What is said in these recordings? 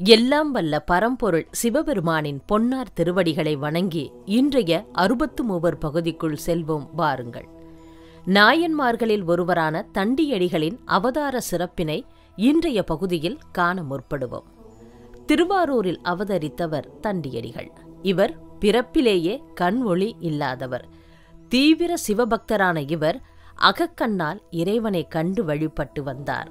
எல்லாம் வல்ல பரம்பொருள் சிவபெருமானின் பொன்னார் திருவடிகளை வணங்கி இன்றைய அறுபத்து மூவர் பகுதிக்குள் செல்வோம் வாருங்கள் நாயன்மார்களில் ஒருவரான தண்டியடிகளின் அவதார சிறப்பினை இன்றைய பகுதியில் காண முற்படுவோம் திருவாரூரில் அவதரித்தவர் தண்டியடிகள் இவர் பிறப்பிலேயே கண் ஒளி இல்லாதவர் தீவிர சிவபக்தரான இவர் அகக்கண்ணால் இறைவனை கண்டு வழிபட்டு வந்தார்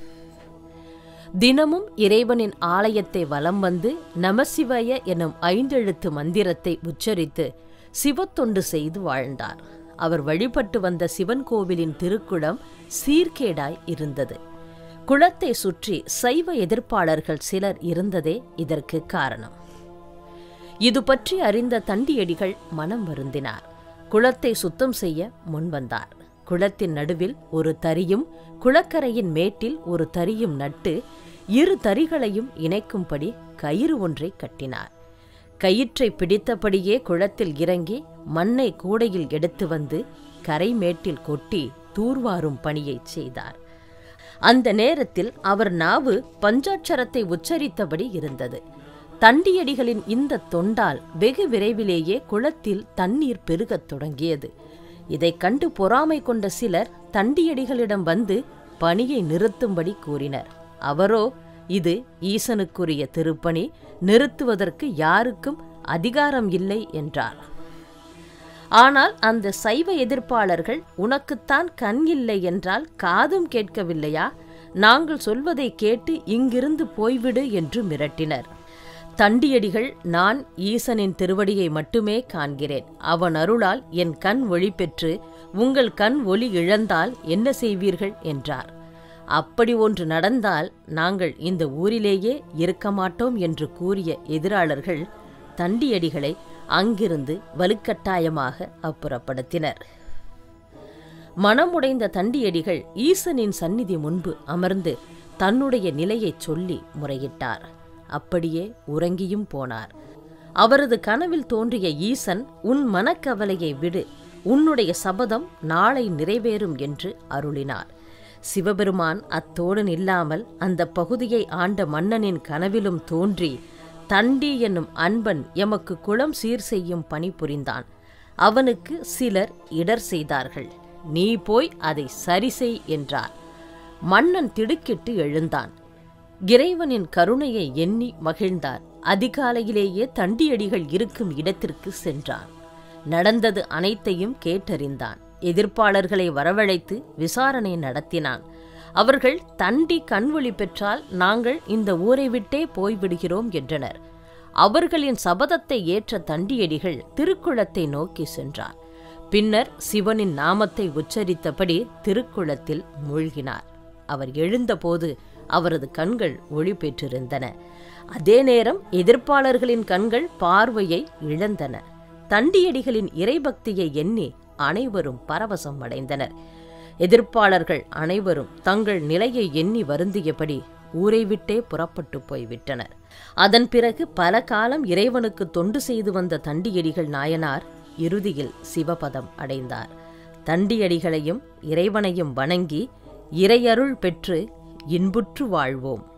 தினமும் இறைவனின் ஆலயத்தை வலம் வந்து நமசிவய எனும் ஐந்தெழுத்து மந்திரத்தை உச்சரித்து சிவத்தொண்டு செய்து வாழ்ந்தார் அவர் வழிபட்டு வந்த சிவன் கோவிலின் திருக்குளம் சீர்கேடாய் இருந்தது குளத்தை சுற்றி சைவ எதிர்ப்பாளர்கள் சிலர் இருந்ததே இதற்கு காரணம் இது பற்றி அறிந்த தண்டியடிகள் மனம் வருந்தினார் குளத்தை சுத்தம் செய்ய முன்வந்தார் குளத்தின் நடுவில் ஒரு தறியும் குளக்கரையின் மேட்டில் ஒரு தறியும் நட்டு இரு தறிகளையும் இணைக்கும்படி கயிறு ஒன்றை கட்டினார் கயிற்றை பிடித்தபடியே குளத்தில் இறங்கி மண்ணை கூடையில் எடுத்து வந்து கரை மேட்டில் கொட்டி தூர்வாரும் பணியைச் செய்தார் அந்த நேரத்தில் அவர் நாவு பஞ்சாட்சரத்தை உச்சரித்தபடி இருந்தது தண்டியடிகளின் இந்த தொண்டால் வெகு விரைவிலேயே குளத்தில் தண்ணீர் பெருகத் தொடங்கியது இதைக் கண்டு பொறாமை கொண்ட சிலர் தண்டியடிகளிடம் வந்து பணியை நிறுத்தும்படி கூறினர் அவரோ இது ஈசனுக்குரிய திருப்பணி நிறுத்துவதற்கு யாருக்கும் அதிகாரம் இல்லை என்றார் ஆனால் அந்த சைவ எதிர்ப்பாளர்கள் உனக்குத்தான் கண் இல்லை என்றால் காதும் கேட்கவில்லையா நாங்கள் சொல்வதை கேட்டு இங்கிருந்து போய்விடு என்று மிரட்டினர் தண்டியடிகள் நான் ஈசனின் திருவடியை மட்டுமே காண்கிறேன் அவன் அருளால் என் கண் ஒளி பெற்று உங்கள் கண் ஒளி இழந்தால் என்ன செய்வீர்கள் என்றார் அப்படி ஒன்று நடந்தால் நாங்கள் இந்த ஊரிலேயே இருக்க மாட்டோம் என்று கூறிய எதிராளர்கள் தண்டியடிகளை அங்கிருந்து வலுக்கட்டாயமாக அப்புறப்படுத்தினர் மனமுடைந்த தண்டியடிகள் ஈசனின் சந்நிதி முன்பு அமர்ந்து தன்னுடைய நிலையைச் சொல்லி முறையிட்டார் அப்படியே உறங்கியும் போனார் அவரது கனவில் தோன்றிய ஈசன் உன் மனக்கவலையை விடு உன்னுடைய சபதம் நாளை நிறைவேறும் என்று அருளினார் சிவபெருமான் அத்தோடு நில்லாமல் அந்த பகுதியை ஆண்ட மன்னனின் கனவிலும் தோன்றி தண்டி என்னும் அன்பன் எமக்கு குளம் சீர் செய்யும் பணி புரிந்தான் அவனுக்கு சிலர் இடர் செய்தார்கள் நீ போய் அதை சரி செய் என்றார் மன்னன் திடுக்கிட்டு எழுந்தான் இறைவனின் கருணையை எண்ணி மகிழ்ந்தார் அதிகாலையிலேயே தண்டியடிகள் இருக்கும் இடத்திற்கு சென்றான் நடந்தது அனைத்தையும் கேட்டறிந்தான் எதிர்ப்பாளர்களை வரவழைத்து விசாரணை நடத்தினான் அவர்கள் தண்டி கண்வொளி பெற்றால் நாங்கள் இந்த ஊரை விட்டே போய்விடுகிறோம் என்றனர் அவர்களின் சபதத்தை ஏற்ற தண்டியடிகள் திருக்குளத்தை நோக்கி சென்றார் பின்னர் சிவனின் நாமத்தை உச்சரித்தபடி திருக்குளத்தில் மூழ்கினார் அவர் எழுந்தபோது அவரது கண்கள் ஒளி பெற்றிருந்தன அதே நேரம் எதிர்ப்பாளர்களின் கண்கள் பார்வையை இழந்தன தண்டியடிகளின் இறைபக்தியை எண்ணி அனைவரும் பரவசம் அடைந்தனர் எதிர்ப்பாளர்கள் அனைவரும் தங்கள் நிலையை எண்ணி வருந்தியபடி ஊரை விட்டே புறப்பட்டு போய்விட்டனர் அதன் பிறகு பல காலம் இறைவனுக்கு தொண்டு செய்து வந்த தண்டியடிகள் நாயனார் இறுதியில் சிவபதம் அடைந்தார் தண்டியடிகளையும் இறைவனையும் வணங்கி இறையருள் பெற்று இன்புற்று வாழ்வோம்